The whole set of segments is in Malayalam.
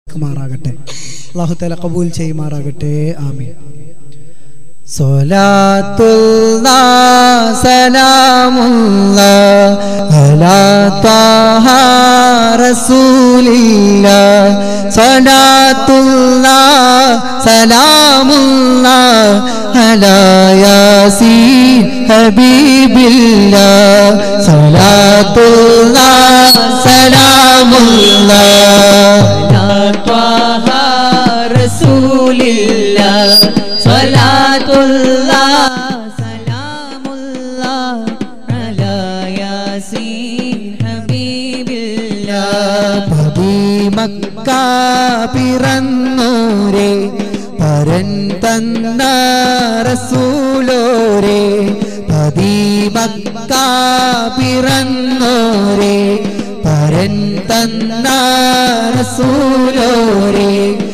മാറാകട്ടെ അള്ളാഹു തല കബൂൽ ചെയ്യുമാറാകട്ടെ ആമീൻ സ്വലാത്തുള്ള സലാമുള്ള അലാ ത്വാഹ റസൂലില്ല സ്വലാത്തുള്ള സലാമുള്ള അലാ യാസീൻ ഹബീബില്ല സ്വലാത്തുള്ള സലാമുള്ള طه رسول الله صلاة الله سلام الله على ياسين حبيب الله പതിമക്ക പിറന്നോരെ പരൻ തന്ന റസൂലോരെ പതിമക്ക പിറന്നോരെ പരൻ തന്ന റസൂലോരെ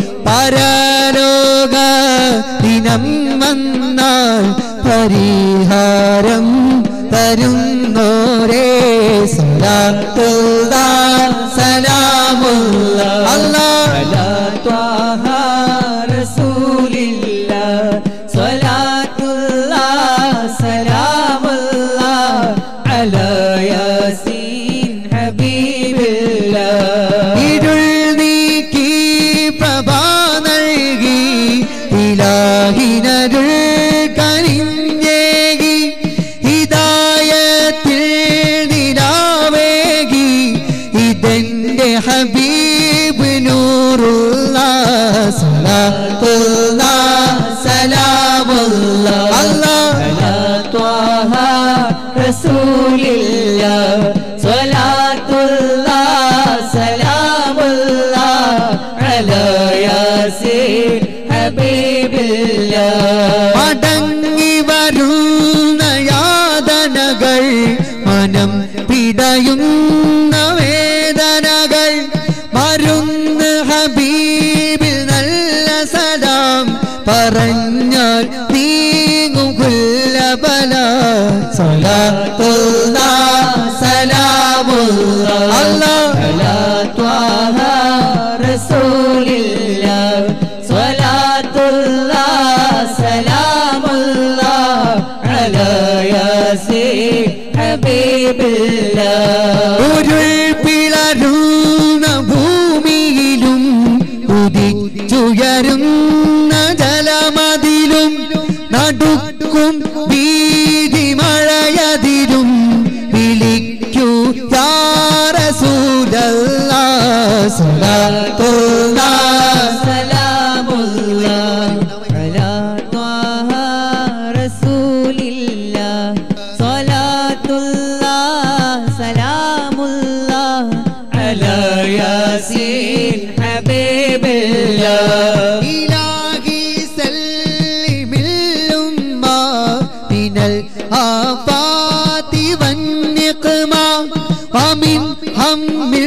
പരലോക ദിനം വന്നാൽ പരിഹാരം തരുന്നോരേ സലാത്തുള്ള സലാമുള്ള അല്ലാഹ് على طه رسول الله صلاة الله سلام الله على ياسين حبيب الله ഇരുൾ നീക്കി പ്രഭ നൽകി ഇലാഹിനരുൾ കനിഞ്ഞേകി ഹിദായത്തിൽ നിലാവേകി ഇതെന്റെ ഹബീബ് നൂറുള്ള സലാത്തുള്ള സലാമുള്ള അല്ലാഹ് على طه رسول الله صلاة الله سلام الله على ياسين حبيب الله മടങ്ങി വരുന്ന യാതനകൾ മനം പിടയുന്ന വേദനകൾ മരുന്ന് ഹബീബിൽ നല്ല സലാം പറഞ്ഞാൽ നീങ്ങും കുല്ലബല സലാത്തുള്ള സലാമുള്ള അല്ലാഹ് على طه رسول الله صلاة الله سلام الله على ياسين حبيب الله ഉരുൾ പിളരുന്ന ഭൂമിയിലും ഉദിച്ചുയരുന്ന ജലമതിലും നടുക്കും വീതി മഴയതിലും വിളിക്കൂ യാറസൂലല്ല സലാത്തുള്ള سلام الله على طه رسول الله صلاة الله سلام الله على ياسين حبيب الله إلهي سلم الأمة من الآفات والنقمة ومن هم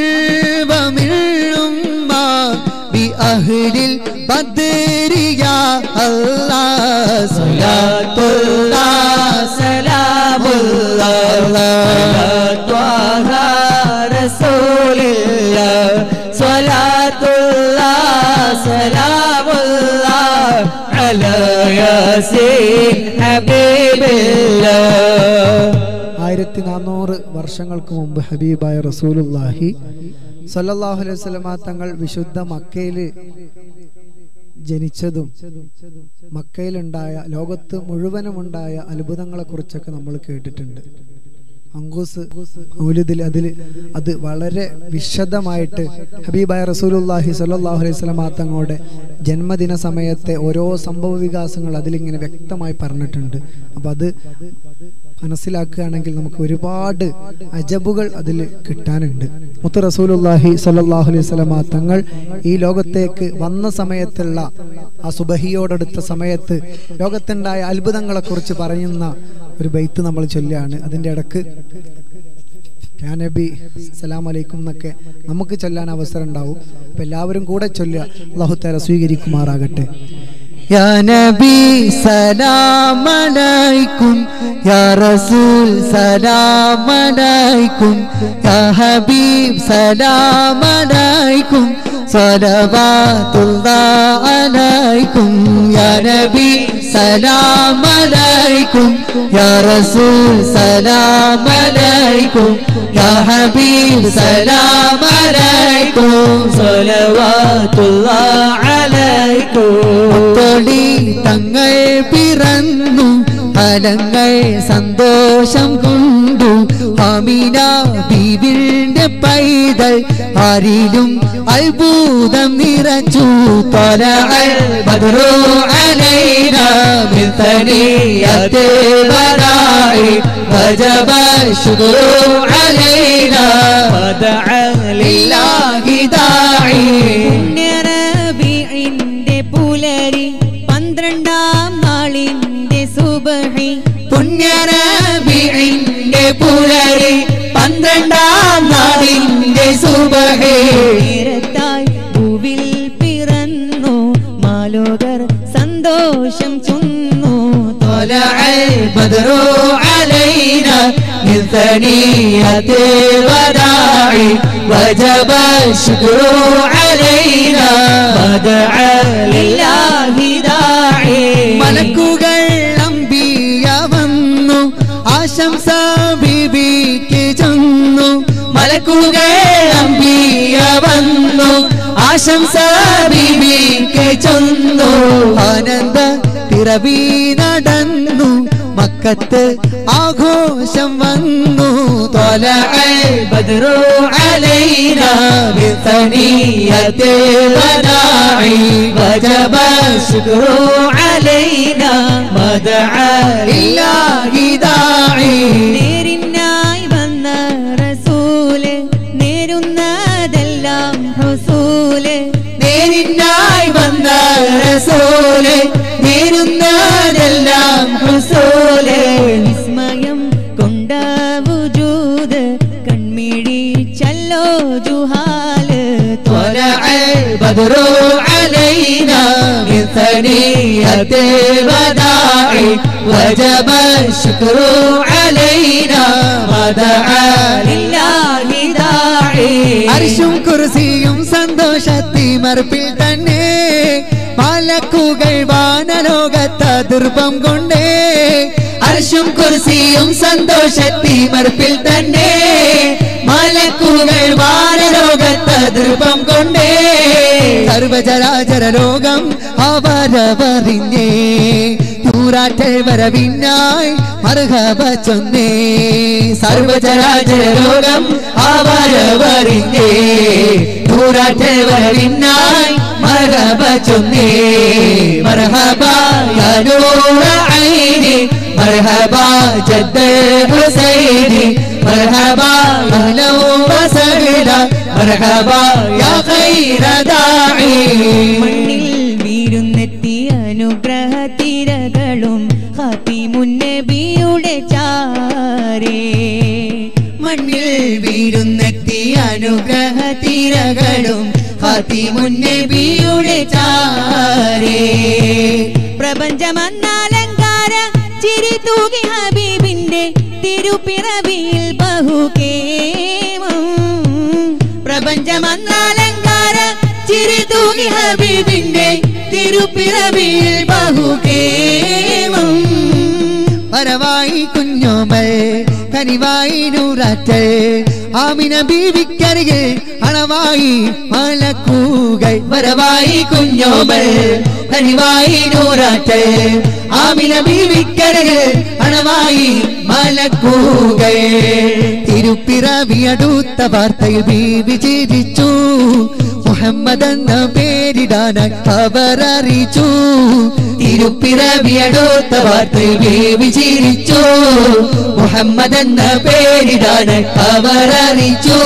ومن الأمة بأهل البدر يا الله صلاة الله سلام الله على طه رسول الله صلاة الله سلام الله على ياسين حبيب الله ആയിരത്തി നാനൂറ് വർഷങ്ങൾക്ക് മുമ്പ് ഹബീബായ റസൂലുല്ലാഹി സല്ലല്ലാഹു അലൈഹി വസല്ലമ തങ്ങൾ വിശുദ്ധ മക്കയിൽ ജനിച്ചതും മക്കയിലുണ്ടായ ലോകത്ത് മുഴുവനുമുണ്ടായ അത്ഭുതങ്ങളെ കുറിച്ചൊക്കെ നമ്മൾ കേട്ടിട്ടുണ്ട് അങ്കൂസ് മൗലിദിൽ അതിൽ അത് വളരെ വിശദമായിട്ട് ഹബീബായ റസൂലുല്ലാഹി സല്ലല്ലാഹു അലൈഹി വസല്ലമ തങ്ങളുടെ ജന്മദിന സമയത്തെ ഓരോ സംഭവ വികാസങ്ങൾ അതിലിങ്ങനെ വ്യക്തമായി പറഞ്ഞിട്ടുണ്ട് അപ്പം അത് മനസ്സിലാക്കുകയാണെങ്കിൽ നമുക്ക് ഒരുപാട് അജബുകൾ അതിൽ കിട്ടാനുണ്ട് മുത്ത് റസൂലുല്ലാഹി സല്ലല്ലാഹു അലൈഹി വസല്ലമ തങ്ങൾ ഈ ലോകത്തേക്ക് വന്ന സമയത്തുള്ള ആ സുബഹിയോടടുത്ത സമയത്ത് ലോകത്തുണ്ടായ അത്ഭുതങ്ങളെ കുറിച്ച് പറയുന്ന ഒരു ബൈത്ത് നമ്മൾ ചൊല്ലുകയാണ് അതിൻ്റെ ഇടക്ക് യാ നബി സലാം അലൈക്കും എന്നൊക്കെ നമുക്ക് ചൊല്ലാൻ അവസരം ഉണ്ടാവും അപ്പൊ എല്ലാവരും കൂടെ ചൊല്ലുക അള്ളാഹു താല സ്വീകരിക്കുമാറാകട്ടെ يا نبي سلام عليكم يا رسول سلام عليكم يا حبيب سلام عليكم صلوات عليكم يا نبي سلام عليكم يا رسول سلام عليكم يا حبيب سلام عليكم صلوات الله عليكم തൊളി തങ്ങൾ പിറന്നു ഫലങ്ങൾ സന്തോഷം കൊണ്ടു അമീന ബീവിന്റെ പൈതൽ ആരിലും അത്ഭുതം നിറച്ചു തൊല ബദറു അലൈന من ثنية البراء وجب الشكر علينا ودعا لله داعي പുണ്യറബിഇന്റെ പുലരി പന്ത്രണ്ടാം നാളിന്റെ സുബഹി പുണ്യനബിന്റെ പുലരി പന്ത്രണ്ടാം നാടിന്റെ സുബഹേ നേരത്തായി ഭൂവിൽ പിറന്നു മാലോകർ സന്തോഷം ചൊന്നു طلع البدر علينا من ثنية الوداع وجب الشكر علينا ودعا لله داعي മലക്കുകൾ അമ്പിയ വന്നു ആശംസ ബീബിക്ക് ചെന്നു മലക്കുകൾ അമ്പിയ വന്നു ആശംസ ബീബിക്ക് ചെന്നു ആനന്ദ പിറവി നടന്നു മക്കത്ത് ആഘോഷം വന്നു തൊല ബദ്രു അലൈന بثنية الوداع وجب الشكر علينا مدعا لله داعي നേരിനായി വന്ന റസൂല് നേരുന്നതെല്ലാം ഹുസൂല് നേരിനായി വന്ന റസൂല് നേരുന്നതെല്ലാം ഹുസൂല് വിസ്മയം കൊണ്ട വുജൂദ് കൺമിഴി ചല്ലോ ജുഹാല് طلع البدر علينا من ثنية الوداع وجب الشكر علينا ودعا لله داعي അരിശും കുർസിയും സന്തോഷത്തിമർപ്പിൽ തന്നെ മലക്കുകൾ വാനലോകത്ത് ദുർഭം കൊണ്ടേ അർഷും കുർസിയും സന്തോഷത്തിമർപ്പിൽ തന്നെ മലക്കുകൾ വാനലോകത്ത് ദുർഭം കൊണ്ടേ സർവചരാചര ലോകം അവരവറിഞ്ഞേ തൂറാറ്റൽ വരവിനായി മർഹബ ചൊന്നേ സർവചരാചര ലോകം അവരവറിഞ്ഞേ തൂറാറ്റൽ വരവിനായി മർഹബ ചൊന്നേ മർഹബ യാ നൂറ ഐനി مرحبا جد الحسين مرحبا اهلا وسهلا مرحبا يا خير داعي മണ്ണിൽ വീരുന്നെത്തിയ അനുഗ്രഹ തിരകളും ഹാത്തിമുന്നബിയുടെ ചാരേ മണ്ണിൽ വീരുന്നെത്തിയ അനുഗ്രഹ തിരകളും ഹാത്തിമുന്നബിയുടെ ചാരേ പ്രപഞ്ചമന്നാലങ്കാര ചിരി തൂകി ഹബീബിന്റെ തിരുപ്പിറവിയിൽ ബഹുകേമം പ്രപഞ്ചമന്നാലങ്കാര ചിരി തൂകി ഹബീബിന്റെ തിരുപ്പിറവിയിൽ ബഹുകേമം വരവായി കുഞ്ഞോമൽ കനിവായി നൂറാറ്റൽ ആമിന ബീവിക്കരികിൽ അളവായി മലക്കൂകൾ വരവായി കുഞ്ഞോമൽ കനിവായി നൂറാറ്റൽ ആമിന ബീവിക്കരികിൽ അളവായി മലക്കൂകൾ തിരുപ്പിറവിയടുത്ത വാർത്തയിൽ ബീവി ചിരിച്ചു മുഹമ്മദ് എന്ന പേരിടാനായി അവർ അറിയിച്ചു തിരുപ്പിറവിയടുത്ത വാർത്തയിൽ ബീവി ചിരിച്ചു മുഹമ്മദ് എന്ന പേരിടാനായി അവർ അറിയിച്ചു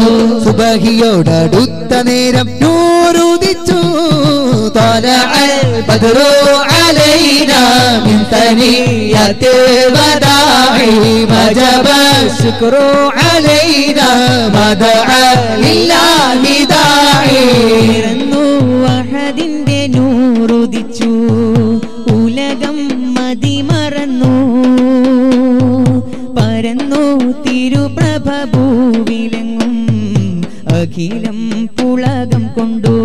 സുബഹിയോടടുത്ത നേരം നൂറുദിച്ചു طلع البدر علينا من ثنية الوداع وجب الشكر علينا مدعا لله داعي പിറന്നു വഹദിന്റെ നൂറുദിച്ചു ഉലകം മതിമറന്നു പരന്നു തിരുപ്രഭ ഭൂവിലെങ്ങും അഖിലം പുളകം കൊണ്ടു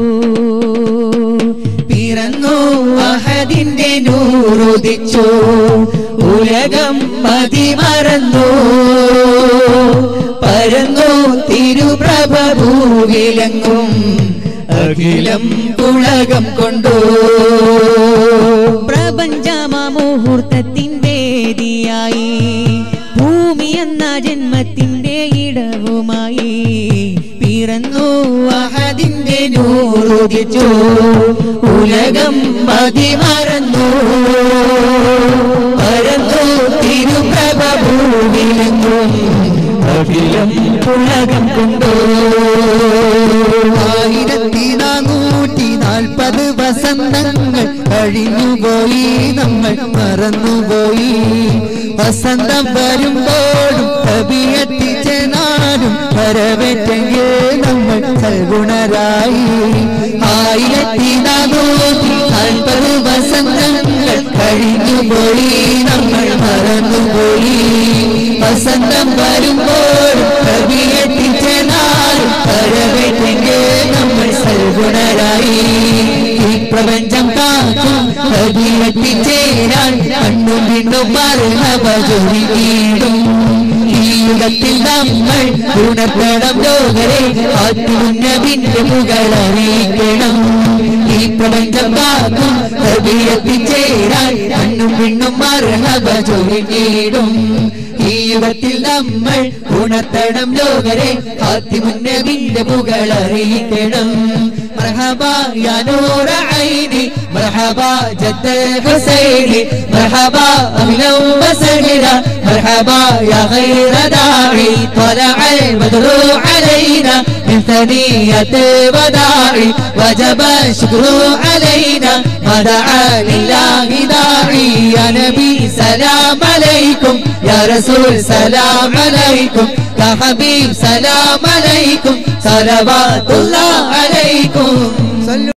നൂറുദിച്ചു ഉലകം മതിമറന്നു പരന്നു തിരുപ്രഭഭൂവിലെങ്ങും അഖിലം പുളകം കൊണ്ടു പ്രപഞ്ചമുഹൂർത്തത്തിൻ്റെ വേദിയായി ഭൂമി എന്ന ജന്മത്തിന്റെ ഇടവുമായി പിറന്നു വഹദിന്റെ നൂറുദിച്ചു ഉലകം മതിമറന്നു പരന്നു തിരുപ്രഭഭൂവിലെങ്ങും അഖിലം പുളകം കൊണ്ടു ആയിരത്തി നാനൂറ്റി നാൽപ്പത് വസന്തങ്ങൾ കഴിഞ്ഞുപോയി നമ്മൾ മറന്നുപോയി വസന്തം വരുമ്പോഴും കവിയെത്തിച്ചെന്നാലും വരവേറ്റെങ്കിൽ നമ്മൾ സൽഗുണരായി ആയിരത്തി നാനൂറ്റി നാൽപ്പത് വസന്തങ്ങൾ കഴിഞ്ഞുപോയി നമ്മൾ മറന്നുപോയി വസന്തം വരുമ്പോഴും കവിയെത്തിച്ചെന്നാലും വരവേറ്റെങ്കിൽ നമ്മൾ സൽഗുണരായി ഈ പ്രപഞ്ചം കാക്കും കവിയെത്തിച്ചേരാൻ കണ്ണും വീണ്ടും മറുഹബജൊരിക്കും ഈ യുഗത്തിൽ നമ്മൾ ഉണർത്തണം ലോകരെ ആറ്റുന്നതിന്റെ പുകളറിയിക്കണം ഈ പ്രപഞ്ചം കാക്കും കവിയെത്തിച്ചേരാൻ കണ്ണും വീണ്ടും മറുഹബജൊരിക്കും ഈ യുഗത്തിൽ നമ്മൾ ഉണർത്തണം ലോകരെ ആദ്യമുന്നതിന്റെ പുകളറിയിക്കണം مرحبا يا نور عيني مرحبا جد حسيني مرحبا أهلا وسهلا مرحبا يا غير داعي طلع البدر علينا من ثنية وداعي وجب الشكر علينا ما دعا لله داعي يا نبي سلام عليكم يا رسول سلام عليكم يا حبيب سلام عليكم صلوات الله عليكم